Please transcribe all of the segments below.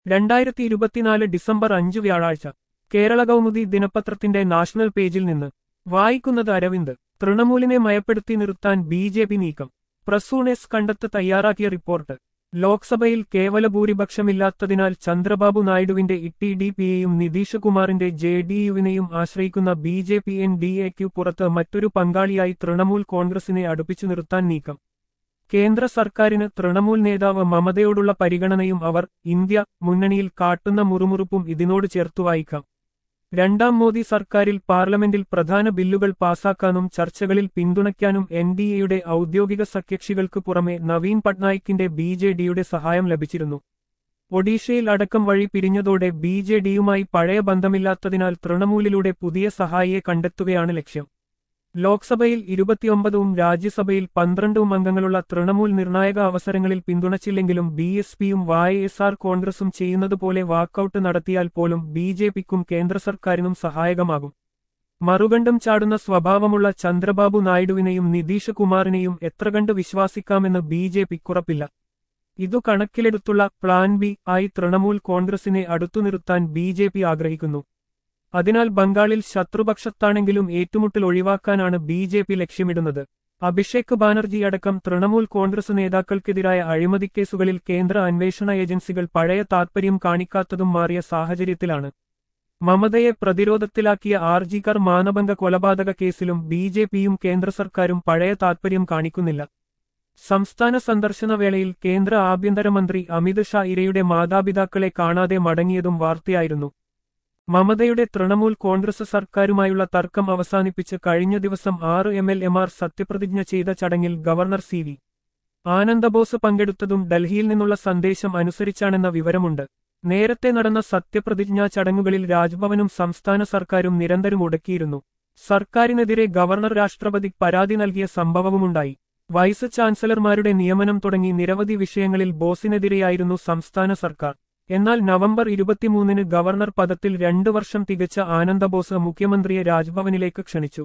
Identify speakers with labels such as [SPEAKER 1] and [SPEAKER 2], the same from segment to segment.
[SPEAKER 1] രണ്ടായിരത്തി ഇരുപത്തിനാല് ഡിസംബർ അഞ്ച് വ്യാഴാഴ്ച കേരള കൗമുദി ദിനപത്രത്തിന്റെ നാഷണൽ പേജിൽ നിന്ന് വായിക്കുന്നത് അരവിന്ദ് തൃണമൂലിനെ മയപ്പെടുത്തി നിർത്താൻ ബി ജെ പി നീക്കം പ്രസൂണെസ് കണ്ടെത്ത് തയ്യാറാക്കിയ റിപ്പോർട്ട് ലോക്സഭയിൽ കേവല ഭൂരിപക്ഷമില്ലാത്തതിനാൽ ചന്ദ്രബാബു നായിഡുവിന്റെ ഇട്ടി ഡി പിയെയും നിതീഷ് കുമാറിന്റെ ജെ ഡി യുവിനെയും ആശ്രയിക്കുന്ന B J P N D എക്കു പുറത്ത് മറ്റൊരു പങ്കാളിയായി തൃണമൂൽ കോൺഗ്രസിനെ അടുപ്പിച്ചു നിർത്താൻ നീക്കം കേന്ദ്ര സർക്കാരിന് തൃണമൂൽ നേതാവ് മമതയോടുള്ള പരിഗണനയും അവർ ഇന്ത്യ മുന്നണിയിൽ കാട്ടുന്ന മുറുമുറുപ്പും ഇതിനോട് ചേർത്തു വായിക്കാം രണ്ടാം മോദി സർക്കാരിൽ പാർലമെന്റിൽ പ്രധാന ബില്ലുകൾ പാസാക്കാനും ചർച്ചകളിൽ പിന്തുണയ്ക്കാനും എൻ ഡി എയുടെ ഔദ്യോഗിക സഖ്യകക്ഷികൾക്ക് പുറമെ നവീൻ പട്നായിക്കിന്റെ ബി ജെ ഡിയുടെ സഹായം ലഭിച്ചിരുന്നു ഒഡീഷയിൽ അടക്കം വഴി പിരിഞ്ഞതോടെ ബി ജെ ഡിയുമായി പഴയ ബന്ധമില്ലാത്തതിനാൽ തൃണമൂലിലൂടെ പുതിയ സഹായിയെ കണ്ടെത്തുകയാണ് ലക്ഷ്യം ലോക്സഭയിൽ ഇരുപത്തിയൊമ്പതും രാജ്യസഭയിൽ പന്ത്രണ്ടും അംഗങ്ങളുള്ള തൃണമൂൽ നിർണായക അവസരങ്ങളിൽ പിന്തുണച്ചില്ലെങ്കിലും ബി എസ് പിയും വായ എസ് ആർ കോൺഗ്രസും ചെയ്യുന്നതുപോലെ വാക്കൌട്ട് നടത്തിയാൽ പോലും ബി ജെ പിക്കും കേന്ദ്ര സർക്കാരിനും സഹായകമാകും മറുകണ്ഠം ചാടുന്ന സ്വഭാവമുള്ള ചന്ദ്രബാബു നായിഡുവിനെയും നിതീഷ് കുമാറിനെയും എത്ര കണ്ട് വിശ്വാസിക്കാമെന്ന് ബി ജെ പിക്കുറപ്പില്ല ഇതു കണക്കിലെടുത്തുള്ള പ്ലാൻ ബി ആയി തൃണമൂൽ കോൺഗ്രസിനെ അടുത്തു നിർത്താൻ ബി ജെ പി ആഗ്രഹിക്കുന്നു അതിനാൽ ബംഗാളിൽ ശത്രുപക്ഷത്താണെങ്കിലും ഏറ്റുമുട്ടൽ ഒഴിവാക്കാനാണ് ബി ജെ പി ലക്ഷ്യമിടുന്നത് അഭിഷേക് ബാനർജി അടക്കം തൃണമൂൽ കോൺഗ്രസ് നേതാക്കൾക്കെതിരായ അഴിമതിക്കേസുകളിൽ കേന്ദ്ര അന്വേഷണ ഏജൻസികൾ പഴയ താൽപര്യം കാണിക്കാത്തതും മാറിയ സാഹചര്യത്തിലാണ് മമതയെ പ്രതിരോധത്തിലാക്കിയ ആർജിക്കർ മാനഭംഗ കൊലപാതക കേസിലും ബി ജെ പിയും കേന്ദ്ര സർക്കാരും പഴയ താൽപര്യം കാണിക്കുന്നില്ല സംസ്ഥാന സന്ദർശന വേളയിൽ കേന്ദ്ര ആഭ്യന്തരമന്ത്രി അമിത് ഷാ ഇരയുടെ മാതാപിതാക്കളെ കാണാതെ മടങ്ങിയതും വാർത്തയായിരുന്നു മമതയുടെ തൃണമൂൽ കോൺഗ്രസ് സർക്കാരുമായുള്ള തർക്കം അവസാനിപ്പിച്ച് കഴിഞ്ഞ ദിവസം ആറ് എം എൽ എമാർ സത്യപ്രതിജ്ഞ ചെയ്ത ചടങ്ങിൽ ഗവർണർ സി വി ആനന്ദബോസ് പങ്കെടുത്തതും ഡൽഹിയിൽ നിന്നുള്ള സന്ദേശം അനുസരിച്ചാണെന്ന വിവരമുണ്ട് നേരത്തെ നടന്ന സത്യപ്രതിജ്ഞാ ചടങ്ങുകളിൽ രാജ്ഭവനും സംസ്ഥാന സർക്കാരും നിരന്തരം മുടക്കിയിരുന്നു സർക്കാരിനെതിരെ ഗവർണർ രാഷ്ട്രപതി പരാതി നൽകിയ സംഭവവുമുണ്ടായി വൈസ് ചാൻസലർമാരുടെ നിയമനം തുടങ്ങി നിരവധി വിഷയങ്ങളിൽ ബോസിനെതിരെയായിരുന്നു സംസ്ഥാന സർക്കാർ എന്നാൽ നവംബർ ഇരുപത്തിമൂന്നിന് ഗവർണർ പദത്തിൽ രണ്ടു വർഷം തികച്ച ആനന്ദബോസ് മുഖ്യമന്ത്രിയെ രാജ്ഭവനിലേക്ക് ക്ഷണിച്ചു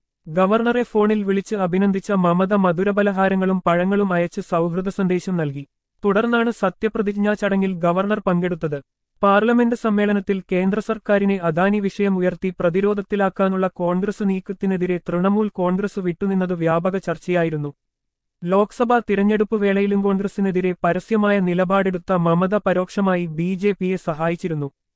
[SPEAKER 1] ഗവർണറെ ഫോണിൽ വിളിച്ച് അഭിനന്ദിച്ച മമത മധുരപലഹാരങ്ങളും പഴങ്ങളും അയച്ച് സൗഹൃദ സന്ദേശം നൽകി തുടർന്നാണ് സത്യപ്രതിജ്ഞാ ചടങ്ങിൽ ഗവർണർ പങ്കെടുത്തത് പാർലമെന്റ് സമ്മേളനത്തിൽ കേന്ദ്ര സർക്കാരിനെ അദാനി വിഷയം ഉയർത്തി പ്രതിരോധത്തിലാക്കാനുള്ള കോൺഗ്രസ് നീക്കത്തിനെതിരെ തൃണമൂൽ കോൺഗ്രസ് വിട്ടുനിന്നത് വ്യാപക ചർച്ചയായിരുന്നു ലോക്സഭാ തിരഞ്ഞെടുപ്പ് വേളയിലും കോൺഗ്രസിനെതിരെ പരസ്യമായ നിലപാടെടുത്ത മമത പരോക്ഷമായി ബി സഹായിച്ചിരുന്നു